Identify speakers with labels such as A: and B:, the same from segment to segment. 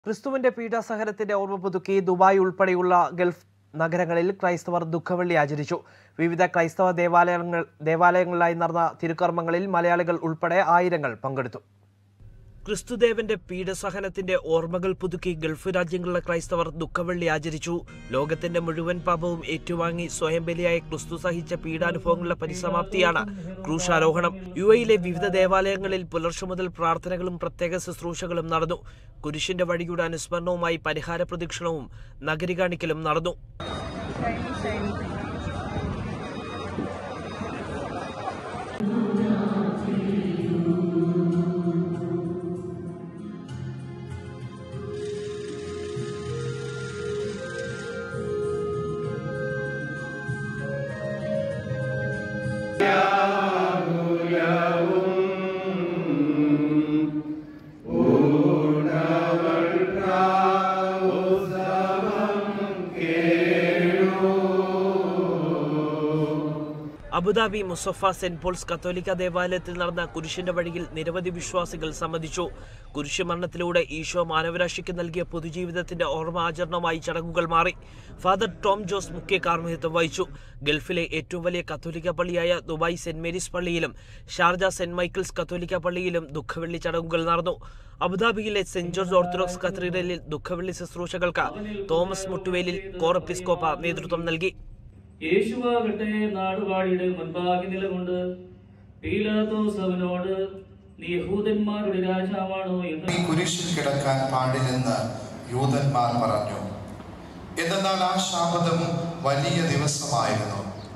A: ക്രിസ്തുവിന്റെ പീഡാസഹനത്തിന്റെ ഓർമ്മ പുതുക്കി ദുബായ് ഉൾപ്പെടെയുള്ള ഗൾഫ് നഗരങ്ങളിൽ ക്രൈസ്തവർ ദുഃഖവെള്ളി ആചരിച്ചു വിവിധ ക്രൈസ്തവ ദേവാലയങ്ങൾ ദേവാലയങ്ങളിലായി നടന്ന തിരുക്കർമ്മങ്ങളിൽ മലയാളികൾ ഉൾപ്പെടെ ആയിരങ്ങൾ പങ്കെടുത്തു ക്രിസ്തുദേവന്റെ പീഡസഹനത്തിന്റെ ഓർമ്മകൾ പുതുക്കി ഗൾഫ് രാജ്യങ്ങളിലെ ക്രൈസ്തവർ ദുഃഖവെള്ളി ആചരിച്ചു ലോകത്തിന്റെ മുഴുവൻ പാപവും ഏറ്റുവാങ്ങി സ്വയം ബലിയായ ക്രിസ്തു സഹിച്ച പീഡാനുഭവങ്ങളുടെ പരിസമാപ്തിയാണ് ക്രൂശാരോഹണം യു എയിലെ വിവിധ ദേവാലയങ്ങളിൽ പുലർച്ചെ മുതൽ പ്രാർത്ഥനകളും പ്രത്യേക ശുശ്രൂഷകളും നടന്നു കുരിശിന്റെ വഴിയുടെ അനുസ്മരണവുമായി പരിഹാര പ്രദക്ഷിണവും നഗരി കാണിക്കലും നടന്നു അബുദാബി മുസഫ സെന്റ് പോൾസ് കത്തോലിക്ക ദേവാലയത്തിൽ നടന്ന കുരിശിന്റെ വഴിയിൽ നിരവധി വിശ്വാസികൾ സംബന്ധിച്ചു കുരിശ് മരണത്തിലൂടെ ഈശോ മാനവരാശിക്ക് നൽകിയ പൊതുജീവിതത്തിന്റെ ഓർമ്മ ആചരണമായി ചടങ്ങുകൾ മാറി ഫാദർ ടോം ജോസ് മുഖ്യ കാർമ്മികത്വം വഹിച്ചു ഗൾഫിലെ ഏറ്റവും വലിയ കത്തോലിക്ക പള്ളിയായ ദുബായ് സെന്റ് മേരീസ് പള്ളിയിലും ഷാർജ സെന്റ് മൈക്കിൾസ് കത്തോലിക്ക പള്ളിയിലും ദുഃഖവെള്ളി ചടങ്ങുകൾ നടന്നു അബുദാബിയിലെ സെന്റ് ജോർജ് ഓർത്തഡോക്സ് കത്തീഡ്രലിൽ ദുഃഖവെള്ളി ശുശ്രൂഷകൾക്ക് തോമസ് മുട്ടുവേലിൽ കോറപ്പിസ്കോപ്പ നേതൃത്വം നൽകി
B: യേശുവാകട്ടെ നാടുവാഴിയുടെ മുൻപാകെ നിലകൊണ്ട് പീലാത്തോസ് അവനോട് നീ യഹൂദന്മാരുടെ രാജാവാണോ എന്ന്
C: ഈ കുരിശിൽ കിടക്കാൻ പാടില്ലെന്ന് യൂതന്മാർ പറഞ്ഞു എന്നാൽ ആ ശാപതം വലിയ ദിവസമായിരുന്നു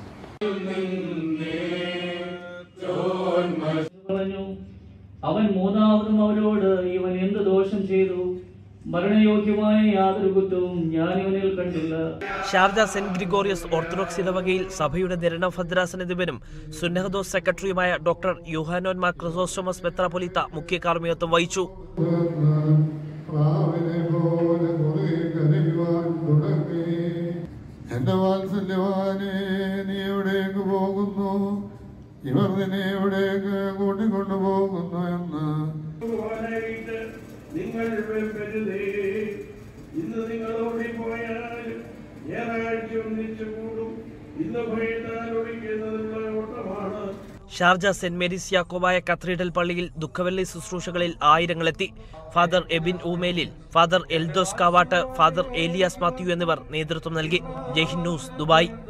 B: പറഞ്ഞു അവൻ മൂന്നാമതും അവരോട് ഇവൻ എന്ത് ദോഷം ചെയ്തു മരണയോഗ്യമായ യാതൊരു കുറ്റവും ഞാൻ ഇവനിൽ കണ്ടില്ല
A: ഷാർജ സെന്റ് ഗ്രിഗോറിയസ് ഓർത്തഡോക്സ് ഇടവകയിൽ സഭയുടെ നിരണഭദ്രാസനധിപനും സുന്നഹദോസ് സെക്രട്ടറിയുമായ ഡോക്ടർ യുഹാനോൻ മാർ ക്രിസോസ്റ്റോമസ് മെത്രാപൊലിത്ത മുഖ്യ കാർമ്മികത്വം വഹിച്ചു
D: പ്രാവിനെ പോലെ കുറെ കരയുവാൻ തുടങ്ങി എന്റെ വാത്സല്യവാനെ നീ എവിടേക്ക് പോകുന്നു ഇവർ നിന്നെ എവിടേക്ക് കൂട്ടിക്കൊണ്ടു പോകുന്നു എന്ന്
E: പോകാനായിട്ട് നിങ്ങൾ കരുതേ ഇന്ന് നിങ്ങൾ ഓടിപ്പോയാൽ ഞായറാഴ്ച ഒന്നിച്ചു കൂടും ഇന്ന് ഭയത്താൽ ഒഴിക്കുന്നതിനുള്ള ഓട്ടമാണ്
A: Sharjah Saint Mary's Yakobaya cathedral പള്ളിയിൽ ദുഃഖവെള്ളി ശുശ്രൂഷകളിൽ ആയിരങ്ങളെത്തി father Ebin Oomelil father Eldhose Kavattu father Elias Mathew എന്നിവർ നേതൃത്വം നൽകി ജയ്ഹിൻ ന്യൂസ് ദുബായ്